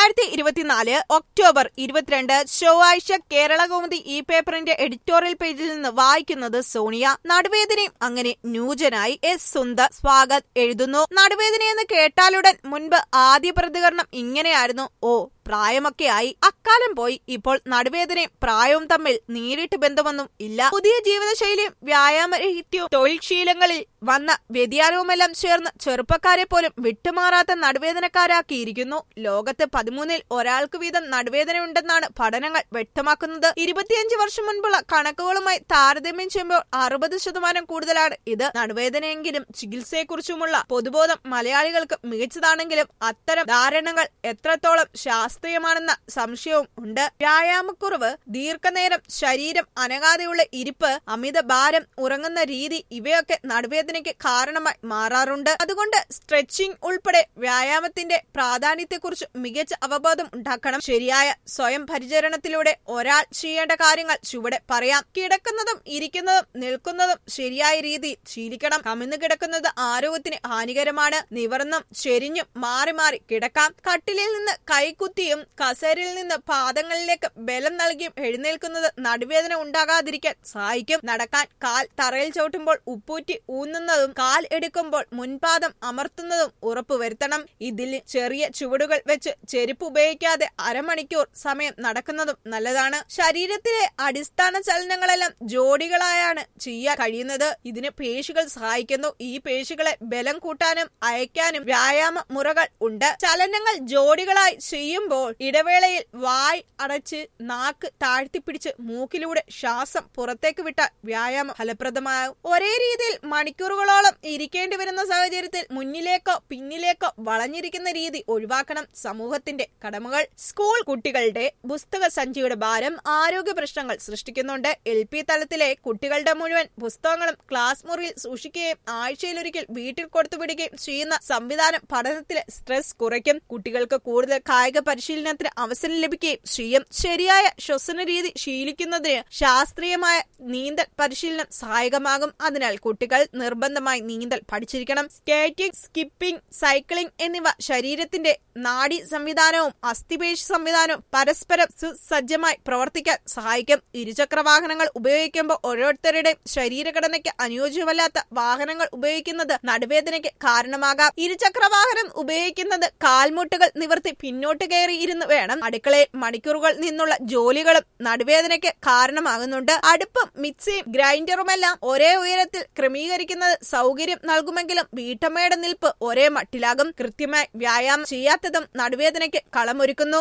രണ്ടായിരത്തി ഇരുപത്തിനാല് ഒക്ടോബർ ഇരുപത്തിരണ്ട് ചൊവ്വാഴ്ച കേരള കൗമുദി ഈ പേപ്പറിന്റെ എഡിറ്റോറിയൽ പേജിൽ നിന്ന് വായിക്കുന്നത് സോണിയ നടുവേദനയും അങ്ങനെ ന്യൂജനായി എസ് സുന്ദർ സ്വാഗത് എഴുതുന്നു നടുവേദനയെന്ന് കേട്ടാലുടൻ മുൻപ് ആദ്യ പ്രതികരണം ഇങ്ങനെയായിരുന്നു ഓ പ്രായമൊക്കെ ആയി അക്കാലം പോയി ഇപ്പോൾ നടുവേദനയും പ്രായവും തമ്മിൽ നേരിട്ട് ബന്ധമൊന്നും ഇല്ല പുതിയ ജീവിതശൈലിയും വ്യായാമരഹിത്യവും തൊഴിൽ ശീലങ്ങളിൽ വന്ന വ്യതിയാനവുമെല്ലാം ചേർന്ന് ചെറുപ്പക്കാരെ പോലും വിട്ടുമാറാത്ത നടുവേദനക്കാരാക്കിയിരിക്കുന്നു ലോകത്ത് പതിമൂന്നിൽ ഒരാൾക്ക് വീതം നടുവേദനയുണ്ടെന്നാണ് പഠനങ്ങൾ വ്യക്തമാക്കുന്നത് ഇരുപത്തിയഞ്ച് വർഷം മുൻപുള്ള കണക്കുകളുമായി താരതമ്യം ചെയ്യുമ്പോൾ അറുപത് ശതമാനം കൂടുതലാണ് ഇത് നടുവേദനയെങ്കിലും ചികിത്സയെക്കുറിച്ചുമുള്ള പൊതുബോധം മലയാളികൾക്ക് മികച്ചതാണെങ്കിലും അത്തരം ധാരണകൾ എത്രത്തോളം ശാസ്ത്രീയമാണെന്ന സംശയവും ഉണ്ട് വ്യായാമക്കുറവ് ദീർഘനേരം ശരീരം അനങ്ങാതെയുള്ള ഇരിപ്പ് അമിത ഭാരം ഉറങ്ങുന്ന രീതി ഇവയൊക്കെ നടുവേദനയ്ക്ക് കാരണമായി മാറാറുണ്ട് അതുകൊണ്ട് സ്ട്രെച്ചിങ് ഉൾപ്പെടെ വ്യായാമത്തിന്റെ പ്രാധാന്യത്തെക്കുറിച്ച് മികച്ച അവബോധം ഉണ്ടാക്കണം ശരിയായ സ്വയം പരിചരണത്തിലൂടെ ഒരാൾ ചെയ്യേണ്ട കാര്യങ്ങൾ ചുവടെ പറയാം കിടക്കുന്നതും ഇരിക്കുന്നതും നിൽക്കുന്നതും ശരിയായ രീതിയിൽ ശീലിക്കണം കമിന്ന് കിടക്കുന്നത് ആരോഗ്യത്തിന് ഹാനികരമാണ് നിവർന്നും ചെരിഞ്ഞും മാറി മാറി കിടക്കാം കട്ടിലിൽ നിന്ന് കൈകുത്തിയും കസേരയിൽ നിന്ന് പാദങ്ങളിലേക്ക് ബലം നൽകിയും എഴുന്നേൽക്കുന്നത് നടുവേദന ഉണ്ടാകാതിരിക്കാൻ സഹായിക്കും നടക്കാൻ കാൽ തറയിൽ ചവിട്ടുമ്പോൾ ഉപ്പൂറ്റി ഊന്നുന്നതും കാൽ എടുക്കുമ്പോൾ മുൻപാദം അമർത്തുന്നതും ഉറപ്പുവരുത്തണം ഇതിൽ ചെറിയ ചുവടുകൾ വെച്ച് ചെരുപ്പ് ഉപയോഗിക്കാതെ അരമണിക്കൂർ സമയം നടക്കുന്നതും നല്ലതാണ് ശരീരത്തിലെ അടിസ്ഥാന ചലനങ്ങളെല്ലാം ജോഡികളായാണ് ചെയ്യാൻ കഴിയുന്നത് ഇതിന് പേശികൾ സഹായിക്കുന്നു ഈ പേശികളെ ബലം കൂട്ടാനും അയക്കാനും വ്യായാമ മുറകൾ ഉണ്ട് ചലനങ്ങൾ ജോഡികളായി ചെയ്യുമ്പോൾ ഇടവേളയിൽ വായ് അടച്ച് നാക്ക് താഴ്ത്തിപ്പിടിച്ച് മൂക്കിലൂടെ ശ്വാസം പുറത്തേക്ക് വിട്ടാൽ വ്യായാമം ഫലപ്രദമാകും ഒരേ രീതിയിൽ മണിക്കൂറുകളോളം ഇരിക്കേണ്ടി വരുന്ന സാഹചര്യത്തിൽ മുന്നിലേക്കോ പിന്നിലേക്കോ വളഞ്ഞിരിക്കുന്ന രീതി ഒഴിവാക്കണം സമൂഹത്തിന്റെ കടമകൾ സ്കൂൾ കുട്ടികളുടെ പുസ്തക സഞ്ചിയുടെ ഭാരം ആരോഗ്യ പ്രശ്നങ്ങൾ സൃഷ്ടിക്കുന്നുണ്ട് എൽ പി തലത്തിലെ കുട്ടികളുടെ മുഴുവൻ പുസ്തകങ്ങളും ക്ലാസ് മുറിയിൽ സൂക്ഷിക്കുകയും ആഴ്ചയിലൊരിക്കൽ വീട്ടിൽ കൊടുത്തുവിടുകയും ചെയ്യുന്ന സംവിധാനം പഠനത്തിലെ സ്ട്രെസ് കുറയ്ക്കും കുട്ടികൾക്ക് കൂടുതൽ കായിക പരിശീലനത്തിന് അവസരം ലഭിക്കുകയും ചെയ്യും ശരിയായ ശ്വസന രീതി ശീലിക്കുന്നതിന് ശാസ്ത്രീയമായ നീന്തൽ പരിശീലനം സഹായകമാകും അതിനാൽ കുട്ടികൾ നിർബന്ധമായി നീന്തൽ പഠിച്ചിരിക്കണം സ്കേറ്റിംഗ് സ്കിപ്പിംഗ് സൈക്ലിംഗ് എന്നിവ ശരീരത്തിന്റെ നാഡി സംവിധാനവും അസ്ഥിപേശി സംവിധാനവും പരസ്പരം സുസജ്ജമായി പ്രവർത്തിക്കാൻ സഹായിക്കും ഇരുചക്ര വാഹനങ്ങൾ ഉപയോഗിക്കുമ്പോൾ ഓരോരുത്തരുടെയും ശരീരഘടനയ്ക്ക് അനുയോജ്യമല്ലാത്ത വാഹനങ്ങൾ ഉപയോഗിക്കുന്നത് നടുവേദനയ്ക്ക് കാരണമാകാം ഇരുചക്ര വാഹനം ഉപയോഗിക്കുന്നത് കാൽമുട്ടുകൾ നിവർത്തി പിന്നോട്ട് കയറി ഇരുന്ന് വേണം അടുക്കളയിൽ മണിക്കൂറുകൾ നിന്നുള്ള ജോലികളും നടുവേദനയ്ക്ക് കാരണമാകുന്നുണ്ട് അടുപ്പും മിക്സിയും ഗ്രൈൻഡറുമെല്ലാം ഒരേ ഉയരത്തിൽ ക്രമീകരിക്കുന്നത് സൗകര്യം നൽകുമെങ്കിലും വീട്ടമ്മയുടെ നിൽപ്പ് ഒരേ മട്ടിലാകും കൃത്യമായി വ്യായാമം ചെയ്യാത്തതും നടുവേദനയ്ക്ക് കളമൊരുക്കുന്നു